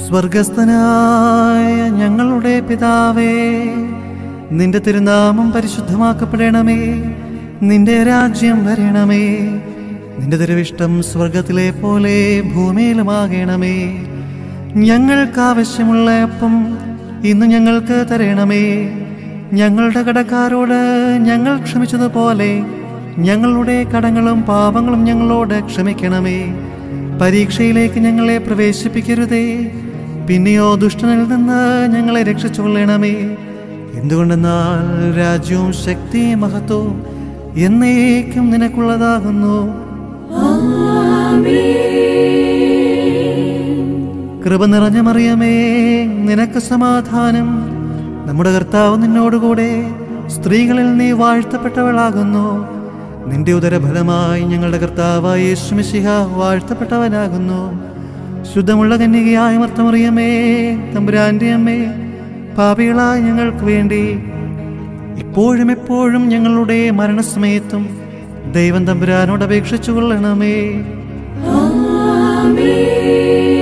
സ്വർഗസ്ഥനായ ഞങ്ങളുടെ പിതാവേ നിന്റെ തിരുനാമം പരിശുദ്ധമാക്കപ്പെടണമേ നിന്റെ രാജ്യം വരണമേ നിന്റെ തിരുവിഷ്ടം സ്വർഗത്തിലെ പോലെ ഭൂമിയിലുമാകണമേ ഞങ്ങൾക്ക് ആവശ്യമുള്ള അപ്പം ഇന്ന് ഞങ്ങൾക്ക് തരണമേ ഞങ്ങളുടെ കടക്കാരോട് ഞങ്ങൾ ക്ഷമിച്ചതുപോലെ ഞങ്ങളുടെ കടങ്ങളും പാപങ്ങളും ഞങ്ങളോട് ക്ഷമിക്കണമേ പരീക്ഷയിലേക്ക് ഞങ്ങളെ പ്രവേശിപ്പിക്കരുതേ പിന്നെയോ ദുഷ്ടനിൽ നിന്ന് ഞങ്ങളെ രക്ഷിച്ചുകൊള്ളണമേ എന്തുകൊണ്ടെന്നാൽ രാജ്യവും ശക്തിയും മഹത്വവും എന്നേക്കും നിനക്കുള്ളതാകുന്നു കൃപ നിറഞ്ഞ മറിയമേ നിനക്ക് സമാധാനം നമ്മുടെ കർത്താവ് നിന്നോടുകൂടെ സ്ത്രീകളിൽ നീ വാഴ്ത്തപ്പെട്ടവളാകുന്നു നിന്റെ ഉദരഫലമായി ഞങ്ങളുടെ കർത്താവായ യേശുമിശിഹ വാഴ്ത്തപ്പെട്ടവനാകുന്നു ശുദ്ധമുള്ള കന്യകയായ മർത്തമറിയമേ തമ്പുരാന്റെ അമ്മേ പാപികളായ ഞങ്ങൾക്ക് വേണ്ടി ഇപ്പോഴും എപ്പോഴും ഞങ്ങളുടെ മരണസമയത്തും ദൈവം തമ്പുരാനോട് അപേക്ഷിച്ചു കൊള്ളണമേ ആമേൻ